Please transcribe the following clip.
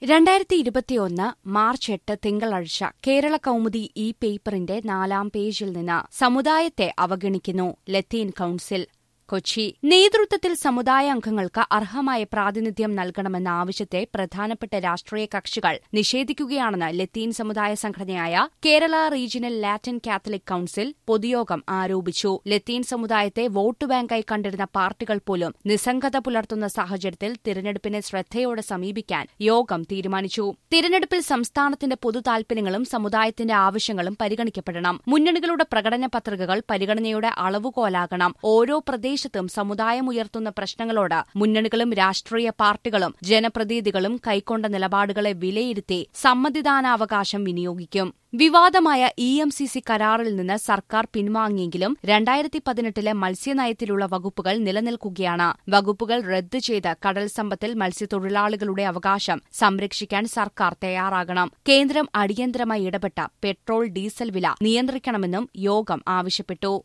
രണ്ടായിരത്തി ഇരുപത്തിയൊന്ന് മാർച്ച് എട്ട് തിങ്കളാഴ്ച കേരള കൗമുദി ഈ പേപ്പറിന്റെ നാലാം പേജിൽ നിന്ന് സമുദായത്തെ അവഗണിക്കുന്നു ലത്തീൻ കൌൺസിൽ കൊച്ചി നേതൃത്വത്തിൽ സമുദായ അംഗങ്ങൾക്ക് അർഹമായ പ്രാതിനിധ്യം നൽകണമെന്ന ആവശ്യത്തെ പ്രധാനപ്പെട്ട രാഷ്ട്രീയ കക്ഷികൾ നിഷേധിക്കുകയാണെന്ന് ലത്തീൻ സമുദായ സംഘടനയായ Kerala regional Latin Catholic council പൊതുയോഗം ആരോപിച്ചു ലത്തീൻ സമുദായത്തെ വോട്ട് ബാങ്കായി കണ്ടിരുന്ന പാർട്ടികൾ പോലും നിസ്സംഗത പുലർത്തുന്ന സാഹചര്യത്തിൽ തിരഞ്ഞെടുപ്പിനെ ശ്രദ്ധയോടെ സമീപിക്കാൻ യോഗം തീരുമാനിച്ചു തിരഞ്ഞെടുപ്പിൽ സംസ്ഥാനത്തിന്റെ പൊതു താൽപര്യങ്ങളും സമുദായത്തിന്റെ ആവശ്യങ്ങളും പരിഗണിക്കപ്പെടണം മുന്നണികളുടെ പ്രകടന പത്രികകൾ പരിഗണനയുടെ അളവുകോലാകണം ഓരോ പ്രദേശത്തും സമുദായം ഉയർത്തുന്ന പ്രശ്നങ്ങളോട് മുന്നണികളും രാഷ്ട്രീയ പാർട്ടികളും ജനപ്രതിനിധികളും കൈക്കൊണ്ട നിലപാടുകളെ വിലയിരുത്തി സമ്മതിദാനാവകാശം വിനിയോഗിക്കും വിവാദമായ ഇ എം സി സി കരാറിൽ നിന്ന് സർക്കാർ പിൻവാങ്ങിയെങ്കിലും രണ്ടായിരത്തി പതിനെട്ടിലെ മത്സ്യനയത്തിലുള്ള വകുപ്പുകൾ നിലനിൽക്കുകയാണ് വകുപ്പുകൾ റദ്ദു ചെയ്ത് കടൽ സമ്പത്തിൽ മത്സ്യത്തൊഴിലാളികളുടെ അവകാശം സംരക്ഷിക്കാൻ സർക്കാർ തയ്യാറാകണം കേന്ദ്രം അടിയന്തരമായി ഇടപെട്ട പെട്രോൾ ഡീസൽ വില നിയന്ത്രിക്കണമെന്നും യോഗം ആവശ്യപ്പെട്ടു